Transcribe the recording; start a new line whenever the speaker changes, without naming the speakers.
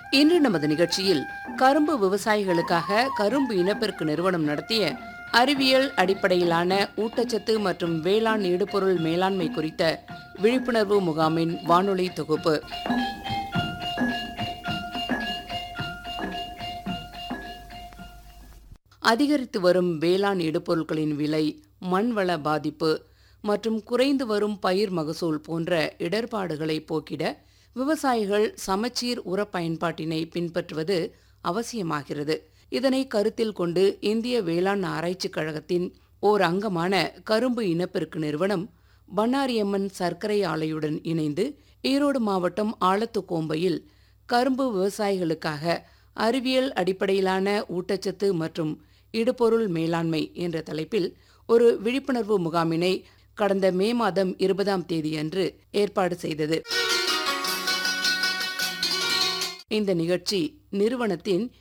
இன்று நமது நிகழ்ச்சியில் கரும்பு விவசாயிகளுக்காக கரும்பு இனப்பெருக்கு நிறுவனம் நடத்திய அறிவியல் அடிப்படையிலான ஊட்டச்சத்து மற்றும் வேளாண் இடுபொருள் மேலாண்மை குறித்த விழிப்புணர்வு முகாமின் வானொலி தொகுப்பு அதிகரித்து வரும் வேளாண் இடுபொருட்களின் விலை மண்வள பாதிப்பு மற்றும் குறைந்து வரும் பயிர் மகசூல் போன்ற இடர்பாடுகளை போக்கிட விவசாயிகள் சமச்சீர் உர பயன்பாட்டினை பின்பற்றுவது அவசியமாகிறது இதனை கருத்தில் கொண்டு இந்திய வேளாண் ஆராய்ச்சிக் கழகத்தின் ஓர் அங்கமான கரும்பு இனப்பெருக்கு நிறுவனம் பண்ணாரியம்மன் சர்க்கரை ஆலையுடன் இணைந்து ஈரோடு மாவட்டம் ஆலத்துக்கோம்பையில் கரும்பு விவசாயிகளுக்காக அறிவியல் அடிப்படையிலான ஊட்டச்சத்து மற்றும் இடுபொருள் மேலாண்மை என்ற தலைப்பில் ஒரு விழிப்புணர்வு முகாமினை கடந்த மே மாதம் இருபதாம் தேதியன்று ஏற்பாடு செய்தது இந்த நிகழ்ச்சி நிறுவனத்தின்